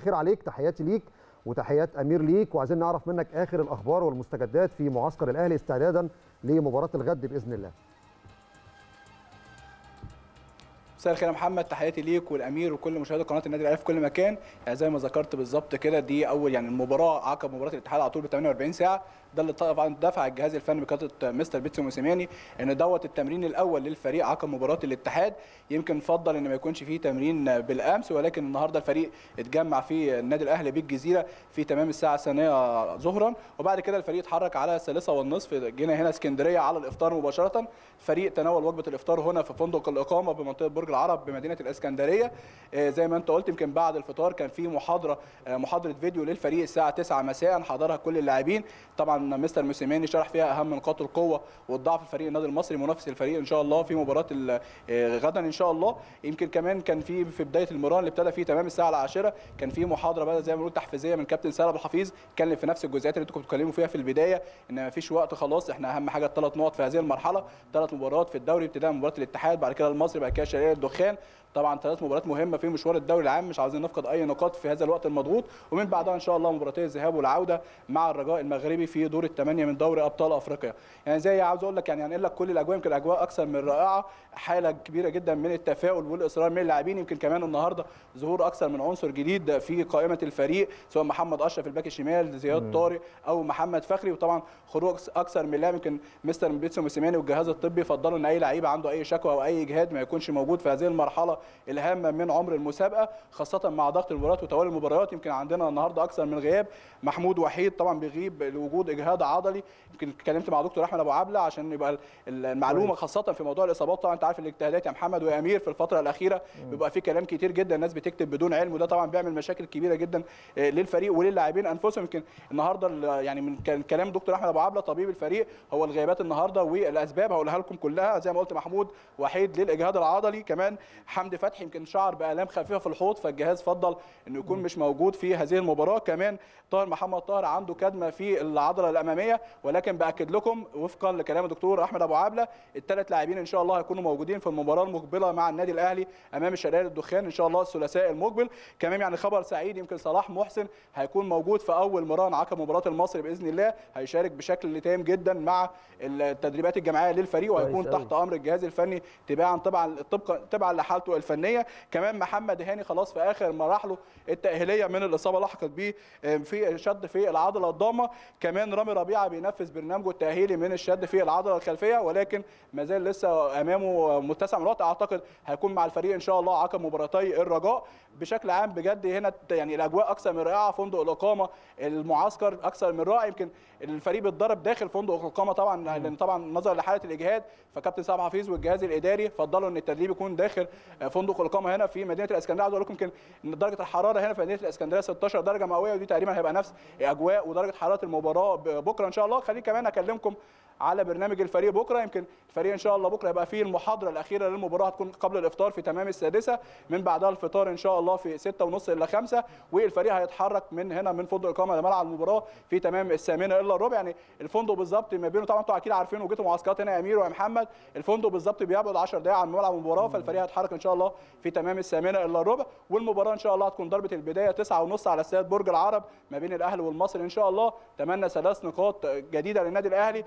الخير عليك تحياتي ليك وتحيات امير ليك وعايزين نعرف منك اخر الاخبار والمستجدات في معسكر الاهلي استعدادا لمباراه الغد باذن الله مساء الخير يا محمد تحياتي ليك والامير وكل مشاهدي قناه النادي الاهلي في كل مكان يعني زي ما ذكرت بالظبط كده دي اول يعني المباراه عقب مباراه الاتحاد على طول ب 48 ساعه ده اللي طبعا دفع الجهاز الفني بقياده مستر بيتسو موسيماني ان دوت التمرين الاول للفريق عقب مباراه الاتحاد يمكن فضل ان ما يكونش فيه تمرين بالامس ولكن النهارده الفريق اتجمع في النادي الاهلي بالجزيره في تمام الساعه الثانيه ظهرا وبعد كده الفريق اتحرك على الثالثه والنصف جينا هنا اسكندريه على الافطار مباشره الفريق تناول وجبه الافطار هنا في فندق الاقامه بمنطقه برج العرب بمدينه الاسكندريه زي ما انت قلت يمكن بعد الفطار كان في محاضره محاضره فيديو للفريق الساعه 9 مساء حضرها كل اللاعبين طبعا مستر موسيماني شرح فيها اهم نقاط القوه والضعف في فريق النادي المصري منافس الفريق ان شاء الله في مباراه غدا ان شاء الله يمكن كمان كان في في بدايه المران اللي ابتدى فيه تمام الساعه العاشرة كان في محاضره بقى زي ما بنقول تحفيزيه من كابتن سالم الحفيظ اتكلم في نفس الجزئيات اللي انتم كنتوا بتتكلموا فيها في البدايه ان ما فيش وقت خلاص احنا اهم حاجه الثلاث نقط في هذه المرحله ثلاث مباريات في الدوري ابتداء مباراه الاتحاد بعد كده المصري بعد كده شرقيه الدخان طبعا ثلاث مباريات مهمه في مشوار الدوري العام مش عاوزين نفقد اي نقاط في هذا الوقت المضغوط ومن بعدها ان شاء الله مباراتي الذهاب والعوده مع الرجاء المغربي في دور الثمانيه من دوري ابطال افريقيا يعني زي عاوز اقول لك يعني هنقل لك كل الاجواء يمكن الاجواء اكثر من رائعه حاله كبيره جدا من التفاؤل والاصرار من اللاعبين يمكن كمان النهارده ظهور اكثر من عنصر جديد في قائمه الفريق سواء محمد اشرف الباك الشمال زياد طارق او محمد فخري وطبعا خروج اكثر من لاعب يمكن مستر بيتسو موسيماني والجهاز الطبي فضلوا ان اي لعيب عنده اي شكوى او اي اجهاد ما يكونش موجود في هذه المرحله الهامه من عمر المسابقه خاصه مع ضغط المباريات وتوالي المباريات يمكن عندنا النهارده اكثر من غياب محمود وحيد طبعا بيغيب لوجود اجهاد عضلي يمكن اتكلمت مع دكتور احمد ابو عبله عشان يبقى المعلومه خاصه في موضوع الاصابات طبعا انت عارف الاجتهادات يا محمد ويا امير في الفتره الاخيره بيبقى في كلام كتير جدا الناس بتكتب بدون علم وده طبعا بيعمل مشاكل كبيره جدا للفريق وللاعبين انفسهم يمكن النهارده يعني من كلام دكتور احمد ابو عبله طبيب الفريق هو الغيابات النهارده والاسباب هقولها لكم كلها زي ما قلت محمود وحيد للاجهاد العضلي كمان حمدي فتحي يمكن شعر بالام خفيفه في الحوض فالجهاز فضل انه يكون مش موجود في هذه المباراه كمان طاهر محمد طاهر عنده كدمه في العضله الاماميه ولكن باكد لكم وفقا لكلام الدكتور احمد ابو عبله الثلاث لاعبين ان شاء الله هيكونوا موجودين في المباراه المقبله مع النادي الاهلي امام الشرقيه للدخان ان شاء الله الثلاثاء المقبل كمان يعني خبر سعيد يمكن صلاح محسن هيكون موجود في اول مران عقب مباراه المصري باذن الله هيشارك بشكل تام جدا مع التدريبات الجماعيه للفريق وهيكون تحت امر الجهاز الفني تباعا طبعا طبقا تبعا لحالته الفنيه كمان محمد هاني خلاص في اخر مراحله التاهيليه من الاصابه لحقت بيه في شد في العضله الضامه كمان رامي ربيعه بينفذ برنامجه التاهيلي من الشد في العضله الخلفيه ولكن ما زال لسه امامه متسع من الوقت اعتقد هيكون مع الفريق ان شاء الله عقب مباراتي الرجاء بشكل عام بجد هنا يعني الاجواء اكثر من رائعه فندق الاقامه المعسكر اكثر من رائع يمكن الفريق بيتدرب داخل فندق الاقامه طبعا لان طبعا نظرا لحاله الاجهاد فكابتن سامح حفيظ والجهاز الاداري فضلوا ان التدريب يكون داخل فندق الاقامه هنا في مدينه الاسكندريه عايز اقول لكم يمكن ان درجه الحراره هنا في مدينه الاسكندريه 16 درجه مئويه ودي تقريبا هيبقى نفس اجواء ودرجه حراره المباراه بكره ان شاء الله خليني كمان اكلمكم على برنامج الفريق بكره يمكن الفريق ان شاء الله بكره هيبقى فيه المحاضره الاخيره للمباراه هتكون قبل الافطار في تمام السادسه من بعدها الفطار ان شاء الله في 6 ونص الا 5 والفريق هيتحرك من هنا من فندق الاقامه لملعب المباراه في تمام الثامنه الا الربع يعني الفندق بالظبط ما بينه طبعا انتوا اكيد عارفين وجيتوا معسكرات هنا يا امير ويا محمد الفندق بالظبط بيبعد 10 دقائق عن ملعب المباراه فالفريق هيتحرك ان شاء الله في تمام الثامنه الا الربع والمباراه ان شاء الله هتكون ضربه البدايه 9 ونص على استاد برج العرب ما بين الاهلي والمصري ان شاء الله اتمنى ثلاث نقاط جديده للنادي الاهلي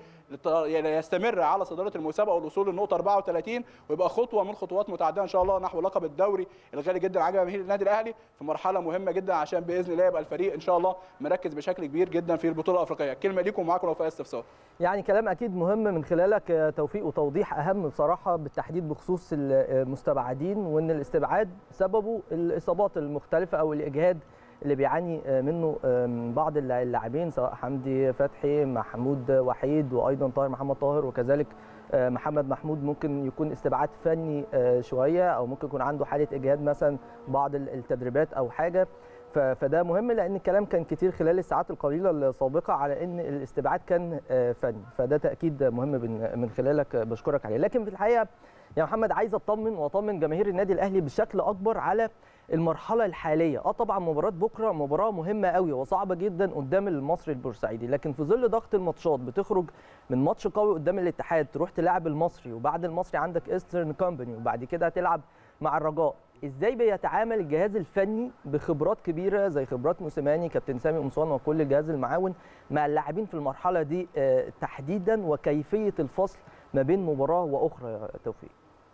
يستمر على صداره المسابقه والوصول للنقطه 34 ويبقى خطوه من خطوات متعدده ان شاء الله نحو لقب الدوري الغالي جدا على جماهير النادي الاهلي في مرحله مهمه جدا عشان باذن الله يبقى الفريق ان شاء الله مركز بشكل كبير جدا في البطوله الافريقيه كلمه ليكم ومعاكم لو في استفسار يعني كلام اكيد مهم من خلالك توفيق وتوضيح اهم بصراحه بالتحديد بخصوص المستبعدين وان الاستبعاد سببه الاصابات المختلفه او الاجهاد اللي بيعاني منه بعض اللاعبين سواء حمدي فتحي محمود وحيد وايضا طاهر محمد طاهر وكذلك محمد محمود ممكن يكون استبعاد فني شويه او ممكن يكون عنده حاله اجهاد مثلا بعض التدريبات او حاجه فده مهم لان الكلام كان كتير خلال الساعات القليله السابقه على ان الاستبعاد كان فني فده تاكيد مهم من خلالك بشكرك عليه لكن في الحقيقه يا محمد عايز اطمن واطمن جماهير النادي الاهلي بشكل اكبر على المرحله الحاليه اه طبعا مباراه بكره مباراه مهمه قوي وصعبه جدا قدام المصري البورسعيدي لكن في ظل ضغط الماتشات بتخرج من ماتش قوي قدام الاتحاد تروح تلعب المصري وبعد المصري عندك ايسترن كومباني وبعد كده هتلعب مع الرجاء ازاي بيتعامل الجهاز الفني بخبرات كبيره زي خبرات موسيماني كابتن سامي قمصان وكل الجهاز المعاون مع اللاعبين في المرحله دي آه، تحديدا وكيفيه الفصل ما بين مباراه واخرى يا توفيق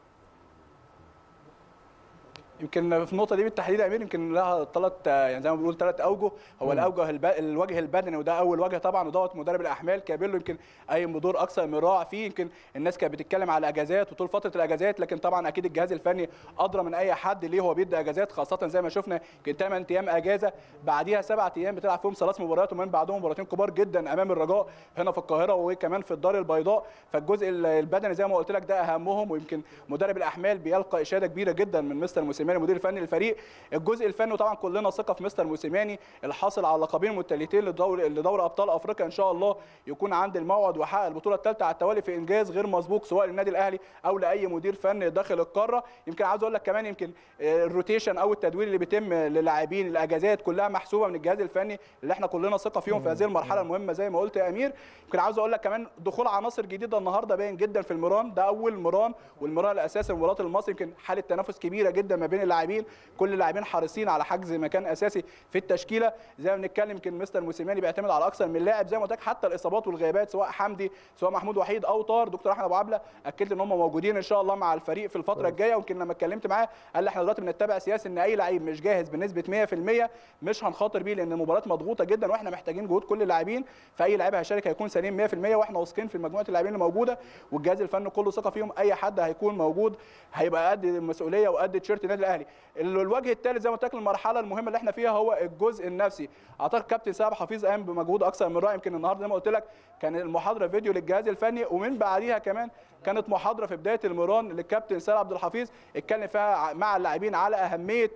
يمكن في النقطه دي بالتحديد يا امير يمكن لها ثلاث يعني زي ما بنقول ثلاث اوجه هو الاوجه الب... الوجه البدني وده اول وجه طبعا ودوت مدرب الاحمال كابيلو يمكن قايم بدور اكثر من رائع فيه يمكن الناس كانت بتتكلم على اجازات وطول فتره الاجازات لكن طبعا اكيد الجهاز الفني ادرى من اي حد ليه هو بيدي اجازات خاصه زي ما شفنا يمكن 8 ايام اجازه بعديها سبعة ايام بتلعب فيهم ثلاث مباريات ومن بعدهم مباراتين كبار جدا امام الرجاء هنا في القاهره وكمان في الدار البيضاء فالجزء البدني زي ما قلت لك ده اهمهم ويمكن مدرب الاحمال بيلقى اشاده كبيره جدا من مستر موسيماني المدير الفني للفريق الجزء الفني وطبعا كلنا ثقه في مستر موسيماني الحاصل على لقبين متتاليتين لدور لدوري ابطال افريقيا ان شاء الله يكون عند الموعد ويحقق البطوله الثالثه على التوالي في انجاز غير مسبوق سواء للنادي الاهلي او لاي مدير فني داخل القاره يمكن عاوز اقول لك كمان يمكن الروتيشن او التدوير اللي بيتم للاعبين الاجازات كلها محسوبه من الجهاز الفني اللي احنا كلنا ثقه فيهم في هذه المرحله المهمه زي ما قلت يا امير يمكن عاوز اقول لك كمان دخول عناصر جديده النهارده باين جدا في المران ده اول مران والمران الاساسي لمباراه المصري يمكن حاله تنافس كبيره جدا ما بين اللاعبين كل اللاعبين حريصين على حجز مكان اساسي في التشكيله زي ما بنتكلم يمكن مستر موسيماني بيعتمد على اكثر من لاعب زي ما قلت لك حتى الاصابات والغيابات سواء حمدي سواء محمود وحيد او طار دكتور احمد ابو عبله اكد لي ان هم موجودين ان شاء الله مع الفريق في الفتره الجايه ويمكن لما اتكلمت معاه قال لي احنا دلوقتي بنتبع سياسه ان اي لعيب مش جاهز بنسبه 100% مش هنخاطر بيه لان المباراه مضغوطه جدا واحنا محتاجين جهود كل اللاعبين فاي لعيب هيشارك هيكون سليم 100% واحنا واثقين في مجموعه اللاعبين اللي موجوده والجهاز الفني كله ثقه فيهم اي حد هيكون موجود هيبقى قد المسؤوليه وقد تيشيرت النادي الاهلي الوجه الثالث زي ما قلت لك المرحله المهمه اللي احنا فيها هو الجزء النفسي اعتقد كابتن سامح حفيظ قام بمجهود اكثر من رائع يمكن النهارده زي ما قلت لك كان المحاضره فيديو للجهاز الفني ومن بعديها كمان كانت محاضره في بدايه المران للكابتن سامح عبد الحفيظ اتكلم فيها مع اللاعبين على اهميه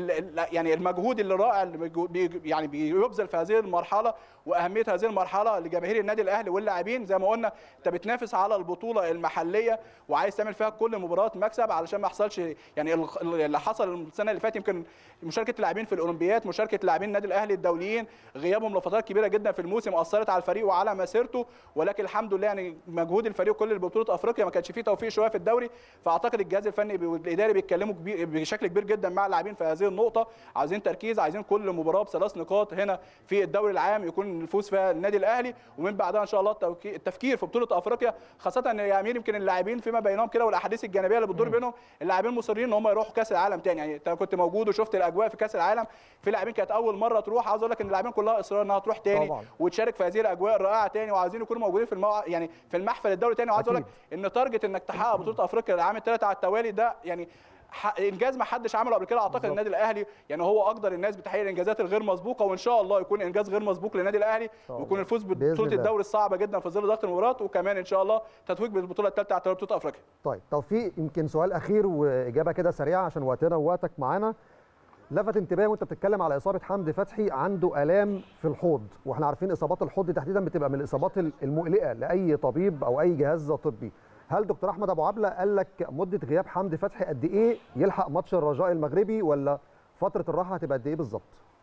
يعني المجهود اللي رائع اللي بي يعني بيبذل في هذه المرحله واهميه هذه المرحله لجماهير النادي الاهلي واللاعبين زي ما قلنا انت بتنافس على البطوله المحليه وعايز تعمل فيها كل مباراه مكسب علشان ما يحصلش يعني اللي حصل السنه اللي فاتت يمكن مشاركه اللاعبين في الاولمبيات مشاركه لاعبين النادي الاهلي الدوليين غيابهم لفترات كبيره جدا في الموسم اثرت على الفريق وعلى مسيرته ولكن الحمد لله يعني مجهود الفريق كل بطوله افريقيا ما كانش فيه توفيق شويه في الدوري فاعتقد الجهاز الفني والاداري بيتكلموا بشكل كبير جدا مع اللاعبين في هذه النقطه عايزين تركيز عايزين كل مباراه بثلاث نقاط هنا في الدوري العام يكون الفوز فيها النادي الاهلي ومن بعدها ان شاء الله التفكير في بطوله افريقيا خاصه ان يا امير يمكن اللاعبين فيما بينهم كده والاحاديث الجانبيه اللي بتدور بينهم اللاعبين مصرين ان هم يروحوا كاس العالم تاني يعني انت كنت موجود وشفت الاجواء في كاس العالم في لاعبين كانت اول مره تروح عاوز اقول لك ان اللاعبين كلها اصرار انها تروح تاني طبعا. وتشارك في هذه الاجواء الرائعه تاني وعايزين يكونوا موجودين في المو... يعني في المحفل الدولي تاني وعايز اقول لك ان تارجت انك تحقق بطوله افريقيا العام الثالث على التوالي ده يعني انجاز ما حدش عمله قبل كده اعتقد النادي الاهلي يعني هو اقدر الناس بتحقيق الانجازات الغير مسبوقه وان شاء الله يكون انجاز غير مسبوق للنادي الاهلي ويكون الفوز ببطوله الدوري الصعبه جدا في ظل ضغط المباريات وكمان ان شاء الله تتويج بالبطوله الثالثه على بطوله افريقيا. طيب توفيق يمكن سؤال اخير واجابه كده سريعه عشان وقتنا ووقتك معانا لفت انتباهي وانت بتتكلم على اصابه حمدي فتحي عنده الام في الحوض واحنا عارفين اصابات الحوض تحديدا بتبقى من الاصابات المقلقه لاي طبيب او اي جهاز طبي هل دكتور احمد ابو عبله قال لك مده غياب حمدي فتحي قد ايه يلحق ماتش الرجاء المغربي ولا فتره الراحه هتبقى قد ايه بالظبط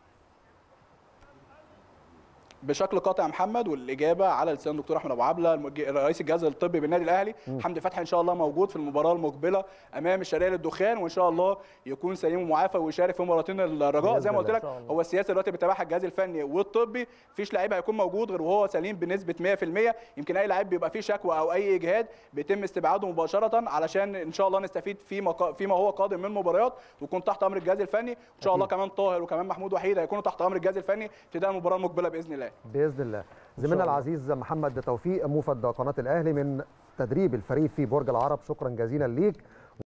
بشكل قاطع محمد والاجابه على لسان دكتور احمد ابو عبله رئيس الجهاز الطبي بالنادي الاهلي حمدي فتحي ان شاء الله موجود في المباراه المقبله امام الشرقيه للدخان وان شاء الله يكون سليم ومعافى ويشارك في مباراتين الرجاء زي ما قلت لك هو السياسه دلوقتي بيتابعها الجهاز الفني والطبي مفيش لعيب هيكون موجود غير وهو سليم بنسبه 100% يمكن اي لعيب بيبقى فيه شكوى او اي اجهاد بيتم استبعاده مباشره علشان ان شاء الله نستفيد فيما فيما هو قادم من مباريات ويكون تحت امر الجهاز الفني وان شاء الله كمان طاهر وكمان محمود وحيد هيكونوا تحت امر الجهاز الفني ابتداء المباراه المقبله باذن الله باذن الله زميلنا العزيز محمد توفيق موفد قناه الاهلي من تدريب الفريق في برج العرب شكرا جزيلا ليك